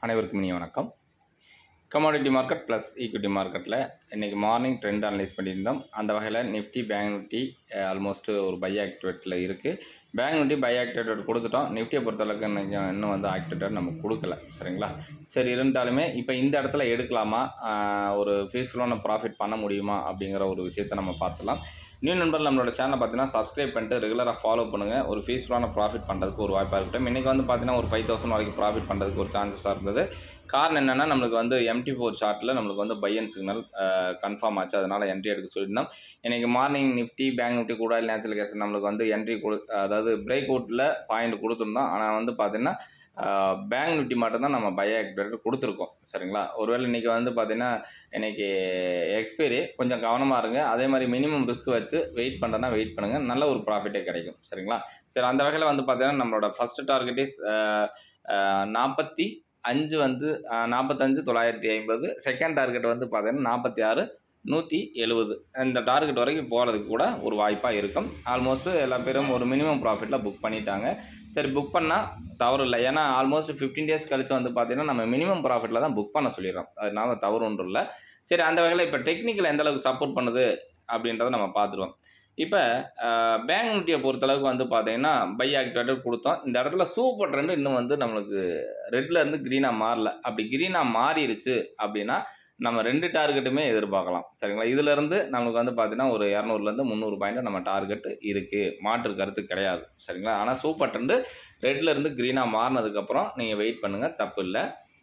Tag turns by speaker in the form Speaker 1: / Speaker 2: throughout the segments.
Speaker 1: அனைவருக்கும் இனிய வணக்கம் கமாடிட்டி மார்க்கெட் ப்ளஸ் ஈக்விட்டி மார்க்கெட்டில் இன்றைக்கி மார்னிங் ட்ரெண்ட் அனலைஸ் பண்ணியிருந்தோம் அந்த வகையில் நிஃப்டி பேங்க் நிஃப்டி ஆல்மோஸ்ட் ஒரு பை ஆக்டிவேட்டில் இருக்குது பேங்க் நிஃப்டி பை ஆக்டிவேட் கொடுத்துட்டோம் நிஃப்டியை பொறுத்தளவுக்கு இன்னைக்கு இன்னும் வந்து ஆக்டிவேட்டட் நம்ம கொடுக்கல சரிங்களா சரி இருந்தாலுமே இப்போ இந்த இடத்துல எடுக்கலாமா ஆஹ் ஒரு ஃபீஸ்ஃபுல்லான ப்ராஃபிட் பண்ண முடியுமா அப்படிங்கிற ஒரு விஷயத்தை நம்ம பார்த்துலாம் நியூ நண்பர் நம்மளோட சேனலை பார்த்தீங்கன்னா சப்ஸ்கிரைப் பண்ணிட்டு ரெகுலராக ஃபாலோ பண்ணுங்கள் ஒரு ஃபீஸ்ஃபுல்லான ப்ராஃபிட் பண்ணுறதுக்கு ஒரு வாய்ப்பாக இருக்கட்டும் இன்றைக்கி வந்து பார்த்தீங்கன்னா ஒரு ஃபைவ் தௌசண்ட் வரைக்கும் ப்ராஃபிட் பண்ணுறதுக்கு ஒரு சான்சஸாக இருந்தது காரணம் என்னென்னா நம்மளுக்கு வந்து எம்டி ஃபோர் சார்ட்டில் நம்மளுக்கு வந்து பையன் சிக்னல் கன்ஃபார்ம் ஆச்சு அதனால் என்ட்ரி எடுக்க சொல்லியிருந்தோம் இன்றைக்கி மார்னிங் நிஃப்டி பேங்க் நிஃப்டி கூட நேச்சுரல் கேஸ் நம்மளுக்கு வந்து என்ட்ரி கொடு அதாவது பிரேக் அவுட்டில் பாயிண்ட் கொடுத்துருந்தோம் ஆனால் வந்து பார்த்தீங்கன்னா பேங்க் நிஃப்டி மட்டும்தான் நம்ம பை ஆக்டிவேட்டர் கொடுத்துருக்கோம் சரிங்களா ஒருவேளை இன்றைக்கி வந்து பார்த்தீங்கன்னா இன்றைக்கி எக்ஸ்பைரி கொஞ்சம் கவனமாக இருங்க அதே மாதிரி மினிமம் ரிஸ்க் வச்சு வெயிட் பண்ணுறதுனா வெயிட் பண்ணுங்கள் நல்ல ஒரு ப்ராஃபிட்டே கிடைக்கும் சரிங்களா சரி அந்த வகையில் வந்து பார்த்தீங்கன்னா நம்மளோட ஃபஸ்ட்டு டார்கெட் இஸ் நாற்பத்தி அஞ்சு வந்து நாற்பத்தஞ்சு தொள்ளாயிரத்தி ஐம்பது செகண்ட் டார்கெட் வந்து பார்த்தீங்கன்னா நாற்பத்தி ஆறு நூற்றி எழுபது இந்த டார்கெட் வரைக்கும் போகிறதுக்கு கூட ஒரு வாய்ப்பாக இருக்கும் ஆல்மோஸ்ட் எல்லா பேரும் ஒரு மினிமம் ப்ராஃபிட்டில் புக் பண்ணிட்டாங்க சரி புக் பண்ணால் தவறு இல்லை ஏன்னா ஆல்மோஸ்ட் ஃபிஃப்டீன் டேஸ் கழிச்சு வந்து பார்த்தீங்கன்னா நம்ம மினிமம் ப்ராஃபிட்டில் தான் புக் பண்ண சொல்லிடுறோம் அதனால தவறு ஒன்றும் இல்லை சரி அந்த வகையில் இப்போ டெக்னிக்கல் எந்த அளவுக்கு சப்போர்ட் பண்ணுது அப்படின்றத நம்ம பார்த்துருவோம் இப்போ பேங்க் நிஃப்டியை பொறுத்தளவுக்கு வந்து பார்த்தீங்கன்னா பை ஆக்டிவேட்டட் கொடுத்தோம் இந்த இடத்துல சூப்பர் ட்ரெண்ட் இன்னும் வந்து நம்மளுக்கு ரெட்ல இருந்து க்ரீனாக மாறல அப்படி க்ரீனாக மாறிடுச்சு அப்படின்னா நம்ம ரெண்டு டார்கெட்டுமே எதிர்பார்க்கலாம் சரிங்களா இதுலேருந்து நம்மளுக்கு வந்து பார்த்தீங்கன்னா ஒரு இரநூறுலேருந்து முந்நூறு பாயிண்ட் நம்ம டார்கெட் இருக்குது மாற்று கருத்து கிடையாது சரிங்களா ஆனால் சூப்பர் ட்ரெண்டு ரெட்லேருந்து க்ரீனாக மாறினதுக்கப்புறம் நீங்கள் வெயிட் பண்ணுங்கள் தப்பு இல்லை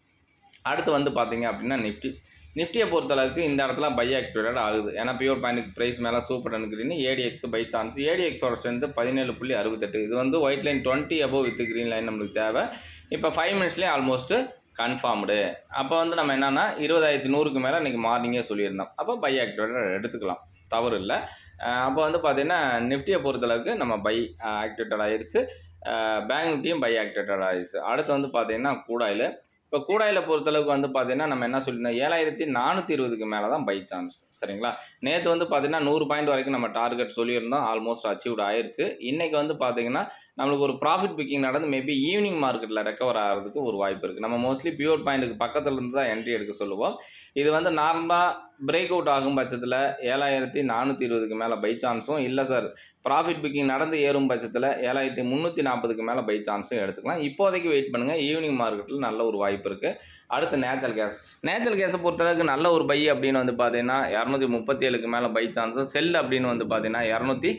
Speaker 1: அடுத்து வந்து பார்த்தீங்க அப்படின்னா நிஃப்டி நிஃப்டியை பொறுத்தளவுக்கு இந்த இடத்துல பை ஆக்டிவேட்டட் ஆகுது ஏன்னா பியூர் பாயிண்ட்டுக்கு ப்ரைஸ் மேலே super green ADX buy chance ஏடிஎக்ஸோட ஸ்ட்ரென்த்து பதினேழு புள்ளி அறுபத்தெட்டு இது வந்து white line twenty above with green line நம்மளுக்கு தேவை இப்போ ஃபைவ் மினிட்ஸ்லேயே ஆல்மோஸ்ட்டு கன்ஃபார்ம்டு அப்போ வந்து நம்ம என்னென்னா இருபதாயிரத்தி நூறுக்கு மேலே இன்றைக்கி மார்னிங்கே சொல்லியிருந்தோம் அப்போ பை ஆக்டிவேட்டட் எடுத்துக்கலாம் தவறு இல்லை அப்போ வந்து பார்த்திங்கன்னா நிஃப்டியை பொறுத்தளவுக்கு நம்ம பை ஆக்டிவேட்டட் ஆயிடுச்சு பேங்க் நிஃப்டியும் பை ஆக்டிவேட்டட் ஆயிடுச்சு அடுத்து வந்து பார்த்திங்கன்னா கூடாயில் இப்போ கூடாயில் பொறுத்தளவுக்கு வந்து பார்த்தீங்கன்னா நம்ம என்ன சொல்லியிருந்தோம் ஏழாயிரத்தி நானூற்றி இருபதுக்கு மேலே தான் பை சான்ஸ் சரிங்களா நேற்று வந்து பார்த்தீங்கன்னா நூறு பாயிண்ட் வரைக்கும் நம்ம டார்கெட் சொல்லியிருந்தோம் ஆல்மோஸ்ட் அச்சீவ்ட் ஆயிடுச்சு இன்றைக்கி வந்து பார்த்தீங்கன்னா நம்மளுக்கு ஒரு ப்ராஃபிட் பிக்கிங் நடந்து மேபி ஈவினிங் மார்க்கெட்டில் ரெக்கவர் ஆகிறதுக்கு ஒரு வாய்ப்பு இருக்குது நம்ம மோஸ்ட்லி பியூர் பாயிண்ட்டுக்கு பக்கத்தில் இருந்து தான் என்ட்ரி எடுக்க சொல்லுவோம் இது வந்து நார்மலாக பிரேக் அவுட் ஆகும் பட்சத்தில் ஏழாயிரத்தி நானூற்றி இருபதுக்கு மேலே பை சான்ஸும் இல்லை சார் ப்ராஃபிட் பிக்கிங் நடந்து ஏறும் பட்சத்தில் ஏழாயிரத்தி முந்நூற்றி நாற்பதுக்கு மேலே பை சான்ஸும் எடுத்துக்கலாம் இப்போதைக்கு வெயிட் பண்ணுங்கள் ஈவினிங் மார்க்கெட்டில் நல்ல ஒரு வாய்ப்பு இருக்குது அடுத்து நேச்சுரல் கேஸ் நேச்சுரல் கேஸை பொறுத்தளவுக்கு நல்ல ஒரு பை அப்படின்னு வந்து பார்த்தீங்கன்னா இரநூத்தி முப்பத்தி ஏழுக்கு மேலே பை சான்ஸும் செல் அப்படின்னு வந்து பார்த்தீங்கன்னா இரநூத்தி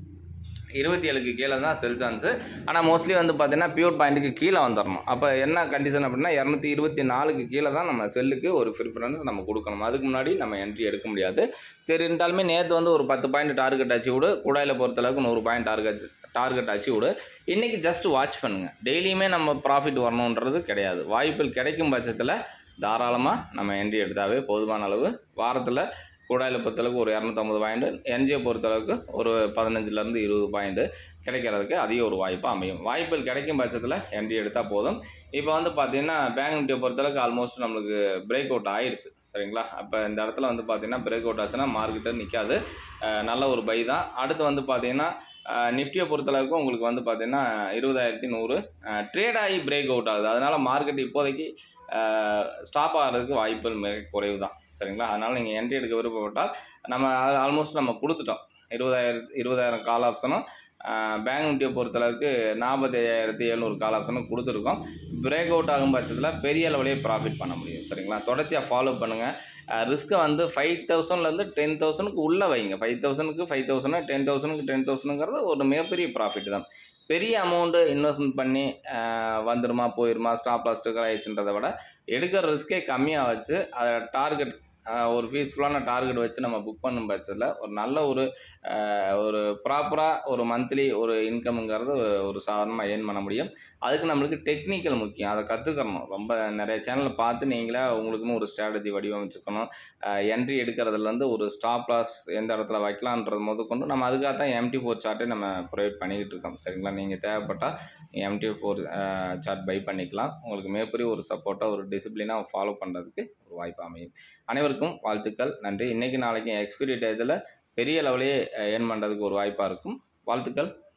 Speaker 1: இருபத்தி ஏழுக்கு கீழே தான் செல் சான்ஸு ஆனால் மோஸ்ட்லி வந்து பார்த்தீங்கன்னா பியூர் பாயிண்ட்டுக்கு கீழே வந்துடணும் அப்போ என்ன கண்டிஷன் அப்படின்னா இரநூத்தி இருபத்தி நாலுக்கு கீழே தான் நம்ம செல்லுக்கு ஒரு ப்ரிஃபரன்ஸ் நம்ம கொடுக்கணும் அதுக்கு முன்னாடி நம்ம என்ட்ரி எடுக்க முடியாது சரி இருந்தாலுமே நேற்று வந்து ஒரு பத்து பாயிண்ட் டார்கெட் அச்சீவ்டு கூடாயில் பொறுத்தளவுக்கு நூறு பாயிண்ட் டார்கெட் டார்கெட் அச்சீவ்டு இன்றைக்கி ஜஸ்ட் வாட்ச் பண்ணுங்கள் டெய்லியுமே நம்ம ப்ராஃபிட் வரணுன்றது கிடையாது வாய்ப்புகள் கிடைக்கும் பட்சத்தில் தாராளமாக நம்ம என்ட்ரி எடுத்தாவே போதுமான அளவு வாரத்தில் கூடாயில் பொறுத்தளவுக்கு ஒரு இரநூத்தம்பது பாயிண்ட் என்ஜியை பொறுத்தளவுக்கு ஒரு பதினஞ்சுலேருந்து இருபது பாயிண்ட்டு கிடைக்கிறதுக்கு அதிக ஒரு வாய்ப்பாக அமையும் வாய்ப்புகள் கிடைக்கும் பட்சத்தில் என்ட்ரி எடுத்தால் போதும் இப்போ வந்து பார்த்திங்கன்னா பேங்க் நிஃப்டியை பொறுத்தளவுக்கு ஆல்மோஸ்ட் நம்மளுக்கு பிரேக் அவுட் ஆயிடுச்சு சரிங்களா அப்போ இந்த இடத்துல வந்து பார்த்திங்கன்னா பிரேக் அவுட் ஆச்சுன்னா மார்க்கெட்டு நிற்காது நல்ல ஒரு பை தான் அடுத்து வந்து பார்த்திங்கன்னா நிஃப்டியை பொறுத்தளவுக்கு உங்களுக்கு வந்து பார்த்திங்கன்னா இருபதாயிரத்தி நூறு ட்ரேட் ஆகி பிரேக் அவுட் ஆகுது அதனால் மார்க்கெட் இப்போதைக்கு ஸ்டாப் ஆகிறதுக்கு வாய்ப்புகள் மிக குறைவு தான் சரிங்களா அதனால் நீங்கள் என்ட்ரி எடுக்க விருப்பப்பட்டால் நம்ம ஆல்மோஸ்ட் நம்ம கொடுத்துட்டோம் இருபதாயிரத்து இருபதாயிரம் கால் ஆப்ஷனும் பேங்க் நிஃப்டியை பொறுத்தளவுக்கு நாற்பத்தி ஐயாயிரத்தி எழுநூறு கால் ஆப்ஷனும் கொடுத்துருக்கோம் பிரேக் அவுட் ஆகும் பட்சத்தில் பெரிய லெவலே ப்ராஃபிட் பண்ண முடியும் சரிங்களா தொடர்ச்சியாக ஃபாலோ பண்ணுங்கள் ரிஸ்க்கை வந்து ஃபைவ் தௌசண்ட்லேருந்து டென் தௌசண்ட்க்கு உள்ளே வைங்க ஃபைவ் தௌசண்ட்க்கு ஃபைவ் தௌசண்ட் டென் தௌசண்ட்க்கு டென் தௌசண்ட்ங்கிறது ஒரு மிகப்பெரிய ப்ராஃபிட் தான் பெரிய அமௌண்ட்டு இன்வெஸ்ட்மெண்ட் பண்ணி வந்துருமா போயிருமா ஸ்டாப் லாஸ் ஸ்டிக்கர் ஆயிடுச்சுன்றதை விட எடுக்கிற ரிஸ்க்கே கம்மியாக வச்சு அதை டார்கெட் ஒரு ஃபீஸ்ஃபுல்லான டார்கெட் வச்சு நம்ம புக் பண்ணும் பட்சத்தில் ஒரு நல்ல ஒரு ஒரு ப்ராப்பராக ஒரு மந்த்லி ஒரு இன்கம்ங்கிறது ஒரு சாதாரணமாக ஏர்ன் பண்ண முடியும் அதுக்கு நம்மளுக்கு டெக்னிக்கல் முக்கியம் அதை கற்றுக்கணும் ரொம்ப நிறைய சேனலை பார்த்து நீங்களே உங்களுக்குன்னு ஒரு ஸ்ட்ராட்டஜி வடிவமைச்சுக்கணும் என்ட்ரி எடுக்கிறதுலேருந்து ஒரு ஸ்டாப் லாஸ் எந்த இடத்துல வைக்கலான்றது முத கொண்டு நம்ம அதுக்காக தான் எம்டி ஃபோர் சார்ட்டே நம்ம ப்ரொவைட் பண்ணிக்கிட்டு இருக்கோம் சரிங்களா நீங்கள் தேவைப்பட்டால் எம்டி ஃபோர் சார்ட் பை பண்ணிக்கலாம் உங்களுக்கு மிகப்பெரிய ஒரு சப்போர்ட்டாக ஒரு டிசிப்ளினாக ஃபாலோ பண்ணுறதுக்கு ஒரு வாய்ப்பு அமையும் அனைவருக்கும் வாழ்த்துக்கள் நன்றி இன்றைக்கி நாளைக்கு எக்ஸ்பீரி டயத்தில் பெரிய லெவலே ஏர்ன் பண்ணுறதுக்கு ஒரு வாய்ப்பாக இருக்கும் வாழ்த்துக்கள்